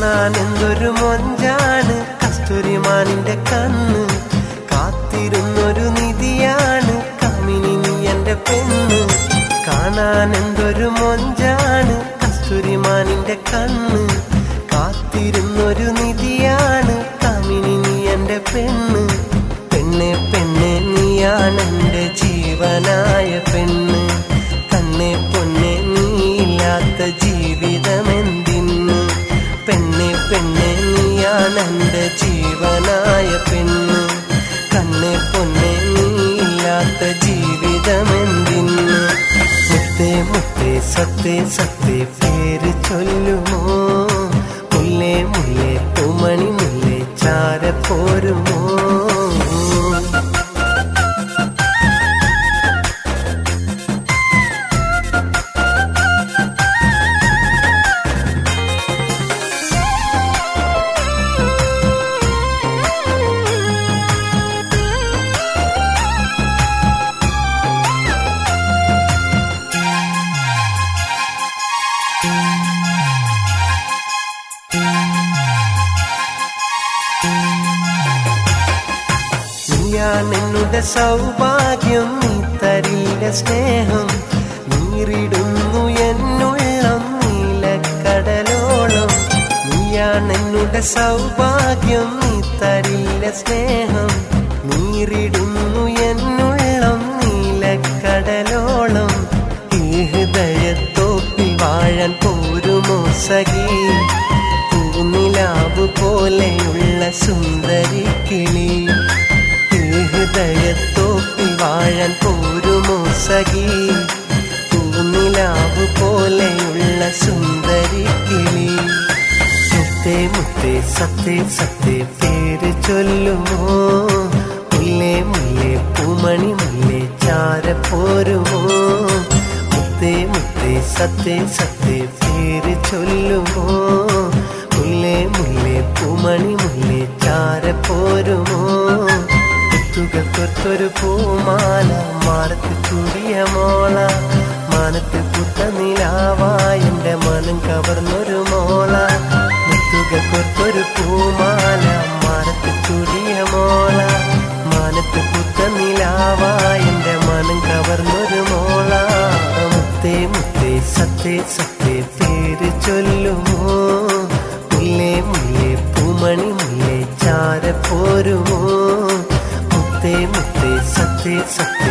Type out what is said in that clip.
കാണാൻ എന്തൊരു മൊഞ്ചാണ് കസ്തൂരിമാനിന്റെ കണ്ണ് കാത്തിരുന്നൊരു നിധിയാണ് കാമിനി നീ എന്റെ പെണ്ണ് കാണാൻ എന്തൊരു മൊഞ്ചാണ് കസ്തൂരിമാനിന്റെ കണ്ണ് കാത്തിരുന്നൊരു നിധിയാണ് കാമിനി നീ എന്റെ പെണ്ണ് പെണ്ണെ പെണ്ണെ നീയാണ് എന്റെ ജീവനായ പെണ്ണ് കണ്ണെ പൊന്നെ നീയില്ലാത്ത ജീവിതമെന്തിന്ന് പെണ്ണെ പെണ്ണെ നീയാണ് എന്റെ ജീവനായ പെണ്ണ് കണ്ണെ പൊന്നെ നീയില്ലാത്ത ജീവിതമെന്തിന്ന് മുത്തേ മുത്തേ സത്തേ സത്തേ പേര് ചൊല്ലുമോ മുല്ലേ മുല്ലേ പൂമണി മുല്ലേ ചാര പോരുമോ നീയാണ് എന്നുടെ സൗഭാഗ്യം നീ തരില്ല സ്നേഹം നീറിടുന്നു എന്നുള്ളം നീലക്കടലോളം നീയാണ് എന്നുടെ സൗഭാഗ്യം നീ തരില്ല സ്നേഹം നീറിടുന്നു എന്നുള്ളം നീലക്കടലോളം ഈ ഹൃദയത്തോപ്പിൽ വാഴാൻ പോരുമോ സഖി പൂനിലാവ് പോലെയുള്ള സുന്ദരി കിളി ഈ ഹൃദയത്തോപ്പിൽ വാഴാൻ പോരുമോ സഖി പൂനിലാവ് പോലെയുള്ള സുന്ദരി കിളി മുത്തേ മുത്തേ സത്തേ സത്തേ പേര് ചൊല്ലുമോ മുല്ലേ മുല്ലേ പൂമണി മുല്ലേ ചാര പോരുമോ മുത്തേ മുത്തേ സത്തേ സത്തേ പേര് ചൊല്ലുമോ മുല്ലേ മുല്ലേ പൂമണി മുല്ലേ ചാര പോരുമോ കുത്തുകൾക്കൊത്തൊരു പൂമാല മാറത്ത് ചൂടിയ മോള മാനത്ത് പുത്ത നിലാവായ എന്റെ മനം കവർന്നൊരു മോള മുത്തുകൾക്കൊത്തൊരു പൂമാല മാനത്ത് ചൂടിയ മോള മാനത്ത് പുത്ത നിലാവായ എന്റെ മനം കവർന്നൊരു മോള മുത്തേ മുത്തേ സത്തേ സത്തേ പേര് ചൊല്ലുമോ മുല്ലേ മുല്ലേ പൂമണി മുല്ലേ ചാര പോരുമോ മുത്തേ മുത്തേ സത്തേ സത്തേ